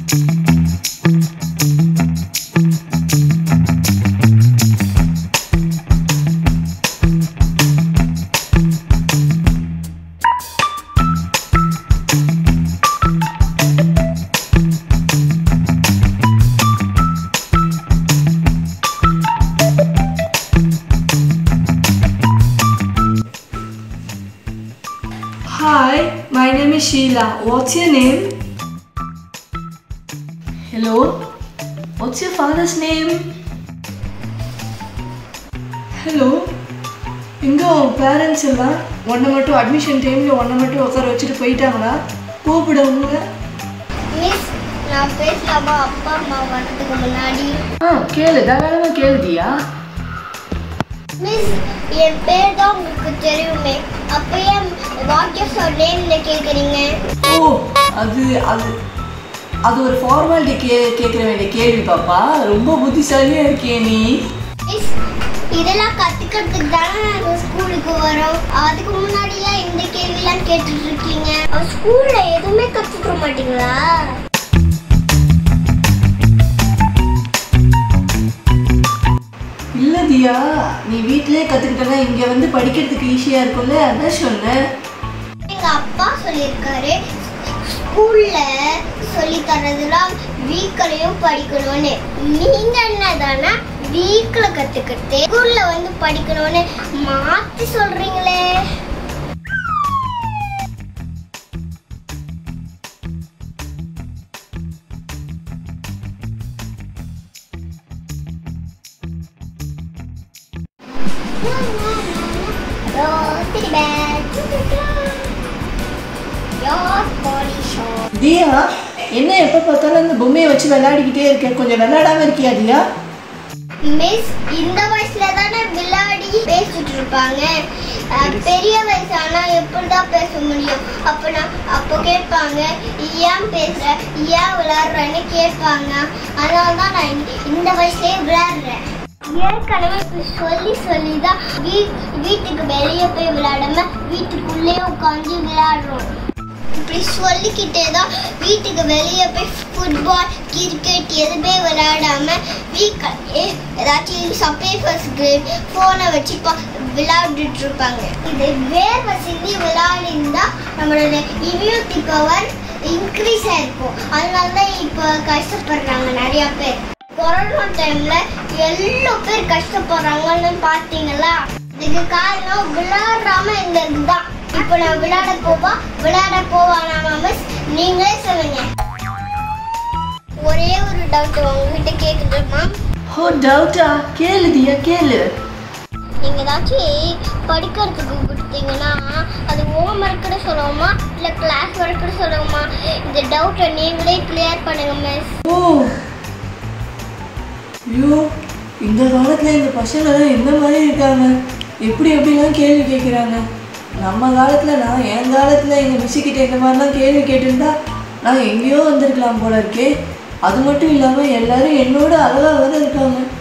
Hi, my name is Sheila. What's your name? Hello? What's your father's name? Hello? எங்க உன் parents எல்லாம் உன்னை மட்டும் அட்மிஷன் டைமில் உன்னை மட்டும் உட்கார வச்சுட்டு போயிட்டாங்களா கூப்பிட உங்களை மிஸ் நான் பேசலாமா அப்பா அம்மா வர்றதுக்கு முன்னாடி ஆ கேளு தாராளமாக கேளுதியா மிஸ் என் பேர் தான் உங்களுக்கு தெரியுமே அப்ப ஏன் வாட் இஸ் யுவர் நேம்ல கேக்குறீங்க ஓ அது அது அது ஒரு ஃபார்மாலிட்டி கே கேட்குற வேண்டிய கேள்வி பாப்பா ரொம்ப புத்திசாலியாக இருக்கியே நீ மிஸ் இதெல்லாம் கத்துக்கிறதுக்கு தானே நாங்க ஸ்கூலுக்கு வரோம் அதுக்கு முன்னாடிலாம் இந்த கேள்விலாம் கேட்டுட்டு இருக்கீங்க ஸ்கூல்ல எதுவுமே கத்துக்க மாட்டீங்களா இல்லை தியா நீ வீட்டிலே கற்றுக்கிட்டனா இங்கே வந்து படிக்கிறதுக்கு ஈஸியாக இருக்கும்ல அதான் சொன்னேன் எங்க அப்பா சொல்லியிருக்காரு ஸ்கூல்ல சொல்லி தரதெல்லாம் வீக்களையும் படிக்கணும்னு நீங்க என்னதானா வீக்ல கத்துக்கிட்டு ஸ்கூல்ல வந்து படிக்கணும்னு மாத்தி சொல்றீங்களே Rosary bell. Your body show. தியா என்ன எப்போ பார்த்தாலும் அந்த பொம்மையை வச்சு விளையாடிக்கிட்டே இருக்க கொஞ்சம் விளையாடாம இருக்கியா தியா மிஸ் இந்த வயசுல தானே விளையாடி பேசிட்டு இருப்பாங்க அஹ், பெரிய வயசானா எப்படிதான் பேச முடியும் அப்ப நான் அப்போ கேட்பாங்க ஏன் பேசுற ஏன் விளையாடுறேன்னு கேட்பாங்க அதனால தான் நான் இந்த- இந்த வயசுலயே விளையாடுறேன் ஏற்கனவே இப்ப சொல்லி சொல்லி தான் வீ வீட்டுக்கு வெளியே போய் விளையாடாம வீட்டுக்குள்ளேயே உட்காந்து விளையாடுறோம் இப்படி சொல்லிக்கிட்டே தான் வீட்டுக்கு வெளியே போய் ஃபுட்பால் கிரிக்கெட் எதுவுமே விளையாடாம வீட்டிலே ஏதாச்சும் சப்பேஃபர்ஸ்க்கு ஃபோனை வச்சு பா- விளையாடிட்டு இருப்பாங்க இது வேர்வை சிந்தி விளையாடிருந்தா நம்மளோட இம்யூனிட்டி பவர் இன்க்ரீஸ் ஆயிருக்கும் அதனால தான் இப்போ கஷ்டப்படுறாங்க நிறைய பேர் கொரோனா டைம்ல எவ்வளோ பேர் கஷ்டப்படுறாங்கன்னு பார்த்தீங்களா இதுக்கு காரணம் விளையாடாம இருந்தது தான் இப்போ நான் விளையாட போவா விளையாட போவானா மிஸ் நீங்களே சொல்லுங்க ஒரே ஒரு டவுட் உங்ககிட்ட கேட்குறேம்மா ஓ டவுட்டா கேளு தியா கேளு நீங்க ஏதாச்சும் படிக்கிறதுக்கு கொடுத்தீங்கன்னா அது ஹோம் ஒர்க்குன்னு சொல்லுவோமா இல்லை கிளாஸ் ஒர்க்குன்னு சொல்லுவோமா இந்த டவுட்டை நீங்களே கிளியர் பண்ணுங்க மிஸ் ஓ ஐயோ இந்த காலத்தில் இந்த பசங்களாம் எந்த மாதிரி இருக்காங்க எப்படி எப்படிலாம் கேள்வி கேட்குறாங்க நம்ம காலத்தில் நான் என் காலத்தில் எங்கள் மிஸ்ஸுக்கிட்ட இந்த மாதிரிலாம் கேள்வி கேட்டிருந்தா நான் எங்கேயோ வந்திருக்கலாம் போல இருக்கே அது மட்டும் இல்லாமல் எல்லாரும் என்னோட அழகாக வேறு இருக்காங்க